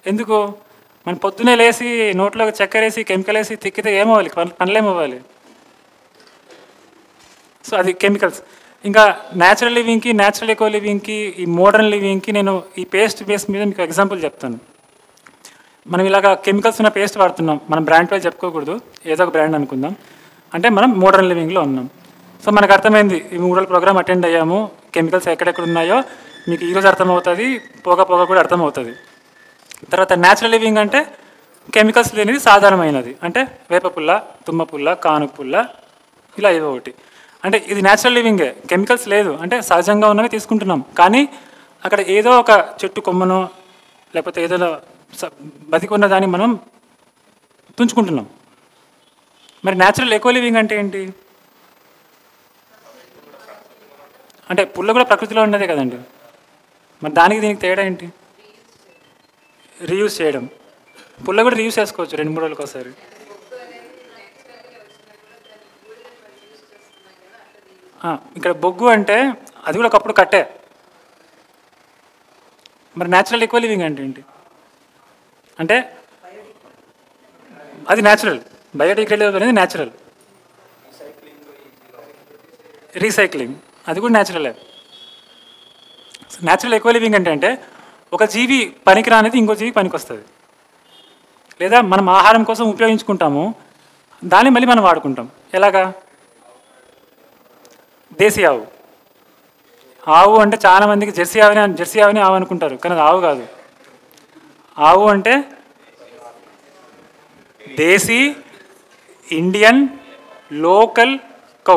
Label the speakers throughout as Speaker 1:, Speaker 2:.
Speaker 1: ఎందుకు మనం పొద్దునే లేసి నోట్లో చక్కెర వేసి కెమికల్ వేసి తిక్కితే ఏమవ్వాలి పనులు పనులు ఏమవ్వాలి సో అది కెమికల్స్ ఇంకా న్యాచురల్ లివింగ్కి న్యాచురల్ ఎకో లివింగ్కి ఈ మోడర్న్ లివింగ్కి నేను ఈ పేస్ట్ బేస్ మీద మీకు ఎగ్జాంపుల్ చెప్తాను మనం ఇలాగా కెమికల్స్ ఉన్న పేస్ట్ వాడుతున్నాం మనం బ్రాండ్ పేరు చెప్పుకోకూడదు ఏదో ఒక బ్రాండ్ అనుకుందాం అంటే మనం మోడర్న్ లివింగ్లో ఉన్నాం సో మనకు అర్థమైంది ఈ మూడు రోజుల ప్రోగ్రామ్ అటెండ్ అయ్యాము కెమికల్స్ ఎక్కడెక్కడ ఉన్నాయో మీకు ఈరోజు అర్థమవుతుంది పోగ పోగ కూడా అర్థమవుతుంది తర్వాత న్యాచురల్ లివింగ్ అంటే కెమికల్స్ లేనిది సాధారణమైనది అంటే వేప పుల్ల తుమ్మ పుల్ల కాను పుల్ల ఇలా ఏదో ఒకటి అంటే ఇది న్యాచురల్ లివింగే కెమికల్స్ లేదు అంటే సహజంగా ఉన్నవి తీసుకుంటున్నాం కానీ అక్కడ ఏదో ఒక చెట్టు కొమ్మను లేకపోతే ఏదో స- బతికున్న దాన్ని మనం తుంచుకుంటున్నాం మరి న్యాచురల్ ఎకో లివింగ్ అంటే ఏంటి అంటే పుల్ల కూడా ప్రకృతిలో ఉన్నదే కదండి మరి దానికి దీనికి తేడా ఏంటి రీయూజ్ చేయడం పుల్ల కూడా రీయూజ్ చేసుకోవచ్చు రెండు మూడు రోజులకు ఒకసారి ఆ, ఇక్కడ బొగ్గు అంటే అది కూడా ఒకప్పుడు కట్టే మరి న్యాచురల్ ఎక్కువ లివింగ్ అంటే ఏంటి అంటే అది న్యాచురల్ బయోడిగ్రేడబుల్ అనేది న్యాచురల్ రీసైక్లింగ్ అది కూడా న్యాచురలే న్యాచురల్ ఎక్కువ లివింగ్ అంటే అంటే ఒక జీవి పనికిరానిది ఇంకో జీవి పనికి వస్తుంది లేదా మనం ఆహారం కోసం ఉపయోగించుకుంటాము దాన్ని మళ్ళీ మనం వాడుకుంటాం ఎలాగా దేశీ ఆవు ఆవు అంటే చాలా మందికి జెర్సీ ఆవుని జెర్సీ ఆవుని ఆవు అనుకుంటారు కానీ అది ఆవు కాదు ఆవు అంటే దేశీ ఇండియన్ లోకల్ కౌ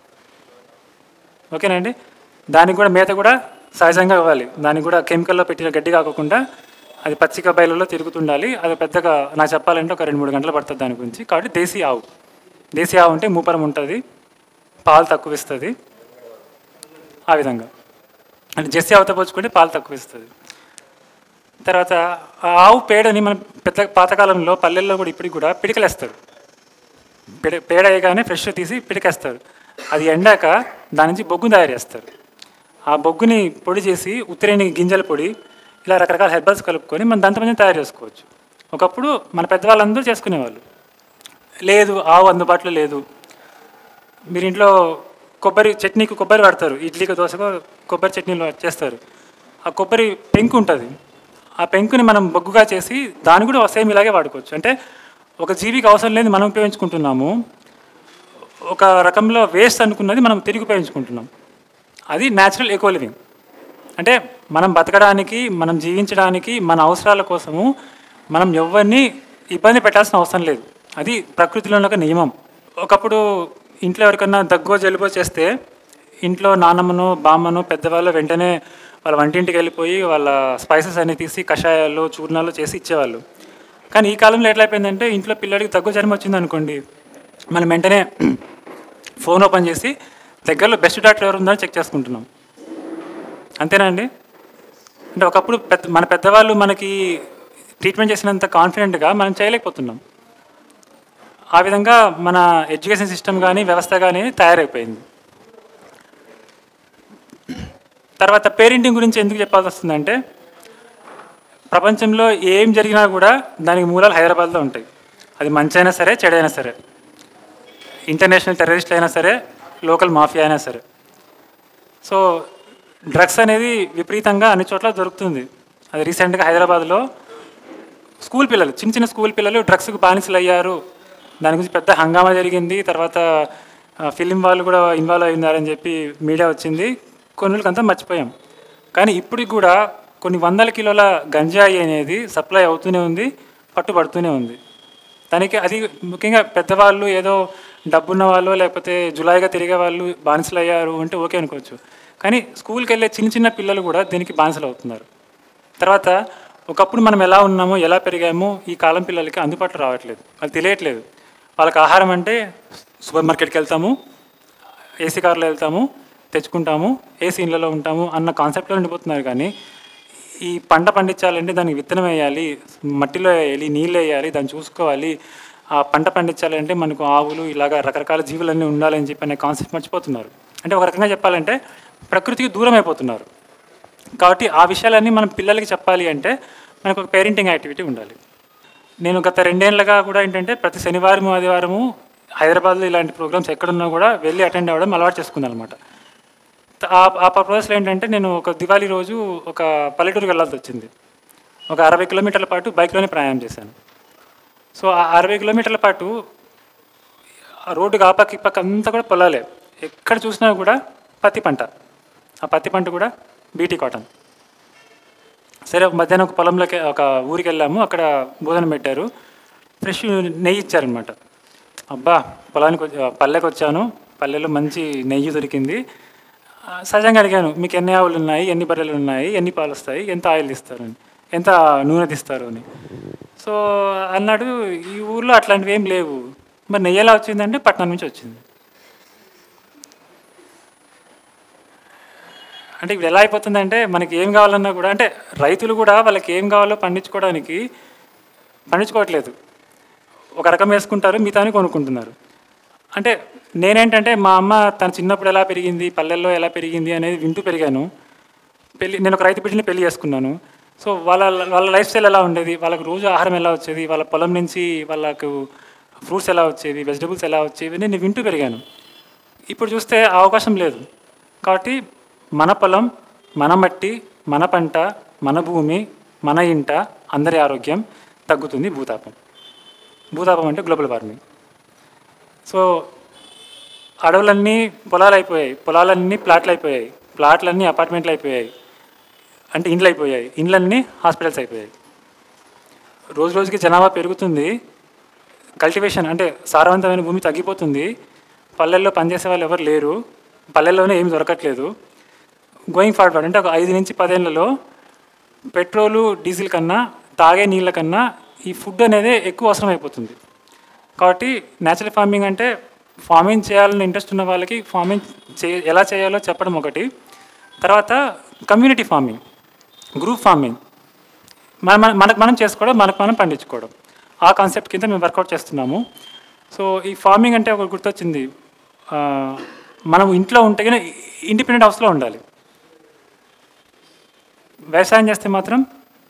Speaker 1: ఓకేనండి దానికి కూడా మేత కూడా సహజంగా ఇవ్వాలి దానికి కూడా కెమికల్లో పెట్టిన గడ్డి కాకుండా అది పచ్చిక బయలులో తిరుగుతుండాలి అది పెద్దగా నాకు చెప్పాలంటే ఒక రెండు మూడు గంటలు పడుతుంది దాని గురించి కాబట్టి దేశీ ఆవు దేశీ ఆవు అంటే మూపరం ఉంటుంది పాలు తక్కువ ఇస్తుంది ఆ విధంగా అంటే జెర్సీ ఆవుతో పోల్చుకుంటే పాలు తక్కువ ఇస్తుంది తర్వాత ఆ ఆవు పేడని మన పెద్ద పాతకాలంలో పల్లెల్లో కూడా ఇప్పటికి కూడా పిడికలేస్తారు పిడ పేడ వేయగానే ఫ్రెష్ తీసి పిడికేస్తారు అది ఎండాక దాని నుంచి బొగ్గును తయారు చేస్తారు ఆ బొగ్గుని పొడి చేసి ఉత్తరేణి గింజల పొడి ఇలా రకరకాల హెర్బల్స్ కలుపుకొని మనం దంతమంది తయారు చేసుకోవచ్చు ఒకప్పుడు మన పెద్దవాళ్ళందరూ చేసుకునేవాళ్ళు లేదు ఆవు అందుబాటులో లేదు మీరు ఇంట్లో కొబ్బరి చట్నీకి కొబ్బరి వాడతారు ఇడ్లీకి దోశకు కొబ్బరి చట్నీలు చేస్తారు ఆ కొబ్బరి పెంకు ఉంటుంది ఆ పెంకుని మనం బొగ్గుగా చేసి దాన్ని కూడా సేమ్ ఇలాగే వాడుకోవచ్చు అంటే ఒక జీవికి అవసరం లేని మనం ఉపయోగించుకుంటున్నాము ఒక రకంలో వేస్ట్ అనుకున్నది మనం తిరిగి ఉపయోగించుకుంటున్నాం అది న్యాచురల్ ఎకో లివింగ్ అంటే మనం బతకడానికి మనం జీవించడానికి మన అవసరాల కోసము మనం ఎవరిని ఇబ్బంది పెట్టాల్సిన అవసరం లేదు అది ప్రకృతిలో ఒక నియమం ఒకప్పుడు ఇంట్లో ఎవరికన్నా దగ్గో జలుబో చేస్తే ఇంట్లో నాన్నమ్మను బామ్మను పెద్దవాళ్ళు వెంటనే వాళ్ళ వంటింటికి వెళ్ళిపోయి వాళ్ళ స్పైసెస్ అన్ని తీసి కషాయాలు చూర్ణాలు చేసి ఇచ్చేవాళ్ళు కానీ ఈ కాలంలో ఎట్లా అయిపోయిందంటే ఇంట్లో పిల్లడికి దగ్గు జ్వరం వచ్చింది అనుకోండి మనం వెంటనే ఫోన్ ఓపెన్ చేసి దగ్గరలో బెస్ట్ డాక్టర్ ఎవరు ఉందో చెక్ చేసుకుంటున్నాం అంతేనా అండి అంటే ఒకప్పుడు పెద్ద మన పెద్దవాళ్ళు మనకి ట్రీట్మెంట్ చేసినంత కాన్ఫిడెంట్గా మనం చేయలేకపోతున్నాం ఆ విధంగా మన ఎడ్యుకేషన్ సిస్టమ్ కానీ వ్యవస్థ కానీ తయారైపోయింది తర్వాత పేరెంటింగ్ గురించి ఎందుకు చెప్పాల్సి వస్తుందంటే ప్రపంచంలో ఏం జరిగినా కూడా దానికి మూలాలు హైదరాబాద్లో ఉంటాయి అది మంచి అయినా సరే చెడైనా సరే ఇంటర్నేషనల్ టెర్రరిస్టులు అయినా సరే లోకల్ మాఫియా అయినా సరే సో డ్రగ్స్ అనేది విపరీతంగా అన్ని చోట్ల దొరుకుతుంది అది రీసెంట్గా హైదరాబాద్లో స్కూల్ పిల్లలు చిన్న చిన్న స్కూల్ పిల్లలు డ్రగ్స్కి బానిసలు అయ్యారు దాని గురించి పెద్ద హంగామా జరిగింది తర్వాత ఫిలిం వాళ్ళు కూడా ఇన్వాల్వ్ అయ్యారని చెప్పి మీడియా వచ్చింది కొన్ని రోజులకంతా మర్చిపోయాం కానీ ఇప్పటికి కూడా కొన్ని వందల కిలోల గంజాయి అనేది సప్లై అవుతూనే ఉంది పట్టుబడుతూనే ఉంది దానికి అది ముఖ్యంగా పెద్దవాళ్ళు ఏదో డబ్బున్న వాళ్ళు లేకపోతే జులాయిగా తిరిగే వాళ్ళు బానిసలు అయ్యారు అంటే ఓకే అనుకోవచ్చు కానీ స్కూల్కి వెళ్ళే చిన్న చిన్న పిల్లలు కూడా దీనికి బానిసలు అవుతున్నారు తర్వాత ఒకప్పుడు మనం ఎలా ఉన్నామో ఎలా పెరిగామో ఈ కాలం పిల్లలకి అందుబాటులో రావట్లేదు అది తెలియట్లేదు వాళ్ళకి ఆహారం అంటే సూపర్ మార్కెట్కి వెళ్తాము ఏసీ కార్లో వెళ్తాము తెచ్చుకుంటాము ఏసీ ఇళ్ళలో ఉంటాము అన్న కాన్సెప్ట్లో ఉండిపోతున్నారు కానీ ఈ పంట పండించాలంటే దానికి విత్తనం వేయాలి మట్టిలో వేయాలి నీళ్ళు వేయాలి దాన్ని చూసుకోవాలి ఆ పంట పండించాలంటే మనకు ఆవులు ఇలాగ రకరకాల జీవులన్నీ ఉండాలని చెప్పి అనే కాన్సెప్ట్ మర్చిపోతున్నారు అంటే ఒక రకంగా చెప్పాలంటే ప్రకృతికి దూరం అయిపోతున్నారు కాబట్టి ఆ విషయాలన్నీ మనం పిల్లలకి చెప్పాలి అంటే మనకు ఒక పేరెంటింగ్ యాక్టివిటీ ఉండాలి నేను గత రెండేళ్లుగా కూడా ఏంటంటే ప్రతి శనివారం ఆదివారము హైదరాబాద్లో ఇలాంటి ప్రోగ్రామ్స్ ఎక్కడున్నా కూడా వెళ్ళి అటెండ్ అవ్వడం అలవాటు చేసుకున్నాను అనమాట ఆ ఆ పర్పస్లో ఏంటంటే నేను ఒక దివాళీ రోజు ఒక పల్లెటూరుకి వెళ్ళాల్సి వచ్చింది ఒక అరవై కిలోమీటర్ల పాటు బైక్లోనే ప్రయాణం చేశాను సో ఆ అరవై కిలోమీటర్ల పాటు ఆ రోడ్డుకి ఆ పక్క ఈ పక్క అంతా కూడా పొలాలే ఎక్కడ చూసినా కూడా పత్తి పంట ఆ పత్తి పంట కూడా బీటీ కాటన్ సరే మధ్యాహ్నం ఒక పొలంలోకి ఒక ఊరికి వెళ్ళాము అక్కడ భోజనం పెట్టారు ఫ్రెష్ నెయ్యి ఇచ్చారనమాట అబ్బా పొలానికి వచ్చి- పల్లెకి వచ్చాను పల్లెలో మంచి నెయ్యి దొరికింది ఆ, సహజంగా అడిగాను మీకు ఎన్ని ఆవులు ఉన్నాయి ఎన్ని బర్రెలు ఉన్నాయి ఎన్ని పాలు వస్తాయి ఎంత ఆయిల్ తీస్తారు అని ఎంత నూనె తీస్తారు అని సో అన్నాడు ఈ ఊర్లో అట్లాంటివి ఏం లేవు మరి నెయ్యి ఎలా వచ్చిందంటే పట్నం నుంచి వచ్చింది అంటే ఇప్పుడు ఎలా అయిపోతుందంటే మనకి ఏం కావాలన్నా కూడా అంటే రైతులు కూడా వాళ్ళకి ఏం కావాలో పండించుకోవడానికి పండించుకోవట్లేదు ఒక రకం వేసుకుంటారు మిగతాని కొనుక్కుంటున్నారు అంటే నేనేంటంటే మా అమ్మ తన చిన్నప్పుడు ఎలా పెరిగింది పల్లెల్లో ఎలా పెరిగింది అనేది వింటూ పెరిగాను పెళ్ళి నేను ఒక రైతు బిడ్డని పెళ్లి చేసుకున్నాను సో వాళ్ళ వాళ్ళ లైఫ్ స్టైల్ ఎలా ఉండేది వాళ్ళకి రోజు ఆహారం ఎలా వచ్చేది వాళ్ళ పొలం నుంచి వాళ్ళకు ఫ్రూట్స్ ఎలా వచ్చేవి వెజిటబుల్స్ ఎలా వచ్చేవి నేను వింటూ పెరిగాను ఇప్పుడు చూస్తే ఆ అవకాశం లేదు కాబట్టి మన పొలం మన మట్టి మన పంట మన భూమి మన ఇంట అందరి ఆరోగ్యం తగ్గుతుంది భూతాపం భూతాపం అంటే గ్లోబల్ వార్మింగ్ సో అడవులన్నీ పొలాలు అయిపోయాయి పొలాలన్నీ ప్లాట్లు అయిపోయాయి ప్లాట్లన్నీ అపార్ట్మెంట్లు అయిపోయాయి అంటే ఇండ్లు అయిపోయాయి ఇండ్లన్నీ హాస్పిటల్స్ అయిపోయాయి రోజు రోజుకి జనాభా పెరుగుతుంది కల్టివేషన్ అంటే సారవంతమైన భూమి తగ్గిపోతుంది పల్లెల్లో పనిచేసే వాళ్ళు ఎవరు లేరు పల్లెల్లోనే ఏమి దొరకట్లేదు గోయింగ్ ఫార్వర్డ్ అంటే ఒక ఐదు నుంచి పదేళ్లలో పెట్రోలు డీజిల్ కన్నా తాగే నీళ్ళ కన్నా ఈ ఫుడ్ అనేది ఎక్కువ అవసరం అయిపోతుంది కాబట్టి న్యాచురల్ ఫార్మింగ్ అంటే ఫార్మింగ్ చేయాలని ఇంట్రెస్ట్ ఉన్న వాళ్ళకి ఫార్మింగ్ చే ఎలా చేయాలో చెప్పడం ఒకటి తర్వాత కమ్యూనిటీ ఫార్మింగ్ గ్రూప్ ఫార్మింగ్ మన మన- మనకు మనం చేసుకోవడం మనకు మనం పండించుకోవడం ఆ కాన్సెప్ట్ కింద మేము వర్కౌట్ చేస్తున్నాము సో ఈ ఫార్మింగ్ అంటే ఒకటి గుర్తొచ్చింది ఆ, మనం ఇంట్లో ఉంటే కానీ ఇండిపెండెంట్ హౌస్లో ఉండాలి వ్యవసాయం చేస్తే మాత్రం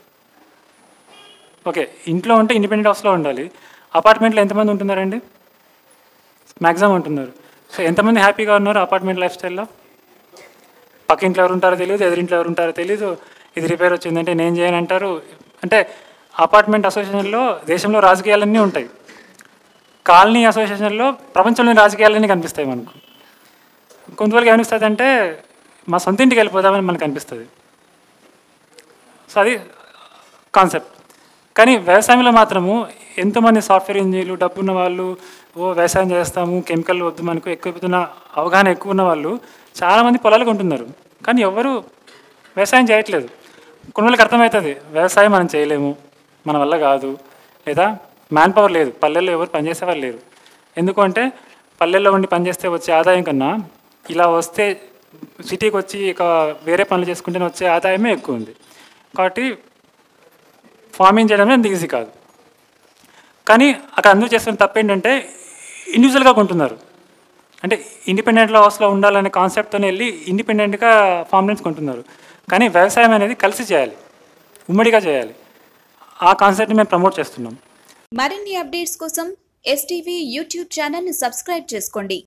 Speaker 1: ఓకే ఇంట్లో ఉంటే ఇండిపెండెంట్ హౌస్లో ఉండాలి అపార్ట్మెంట్లో ఎంతమంది ఉంటున్నారండి మ్యాక్సిమం ఉంటున్నారు సో ఎంతమంది హ్యాపీగా ఉన్నారు అపార్ట్మెంట్ లైఫ్ స్టైల్లో పక్క ఇంట్లో ఎవరు ఉంటారో తెలియదు ఎదురింట్లో ఎవరు ఉంటారో తెలియదు ఇది రిపేర్ వచ్చిందంటే నేను చేయను అంటారు అంటే అపార్ట్మెంట్ అసోసియేషన్లో దేశంలో రాజకీయాలన్నీ ఉంటాయి కాలనీ అసోసియేషన్లో ప్రపంచంలోని రాజకీయాలన్నీ కనిపిస్తాయి మనకు కొంతవరకు ఏమనిస్తుంది అంటే మా సొంత ఇంటికి వెళ్ళిపోదామని మనకు అనిపిస్తుంది సో అది కాన్సెప్ట్ కానీ వ్యవసాయంలో మాత్రము ఎంతోమంది సాఫ్ట్వేర్ ఇంజనీర్లు డబ్బున్న వాళ్ళు ఓ వ్యవసాయం చేస్తాము కెమికల్ వద్దు మనకు ఎక్కువ అవగాహన ఎక్కువ ఉన్న వాళ్ళు చాలామంది పొలాలు కొంటున్నారు కానీ ఎవరు వ్యవసాయం చేయట్లేదు కొన్ని వాళ్ళకి అర్థమవుతుంది వ్యవసాయం మనం చేయలేము మన వల్ల కాదు లేదా మ్యాన్ పవర్ లేదు పల్లెల్లో ఎవరు పనిచేసేవారు లేరు ఎందుకు అంటే పల్లెల్లో ఉండి పనిచేస్తే వచ్చే ఆదాయం కన్నా ఇలా వస్తే సిటీకి వచ్చి ఇక వేరే పనులు చేసుకుంటే వచ్చే ఆదాయమే ఎక్కువ ఉంది కాబట్టి ఫార్మింగ్ చేయడం అంత ఈజీ కాదు కానీ అక్కడ అందరూ చేస్తున్న తప్పు ఏంటంటే ఇండివిజువల్గా కొంటున్నారు అంటే ఇండిపెండెంట్లో హౌస్లో ఉండాలనే కాన్సెప్ట్తో వెళ్ళి ఇండిపెండెంట్గా ఫార్మ్లెన్స్ కొంటున్నారు కానీ వ్యవసాయం అనేది కలిసి చేయాలి ఉమ్మడిగా చేయాలి ఆ కాన్సెప్ట్ని మేము ప్రమోట్ చేస్తున్నాం
Speaker 2: మరిన్ని అప్డేట్స్ కోసం ఎస్టీవీ యూట్యూబ్ ఛానల్ని సబ్స్క్రైబ్ చేసుకోండి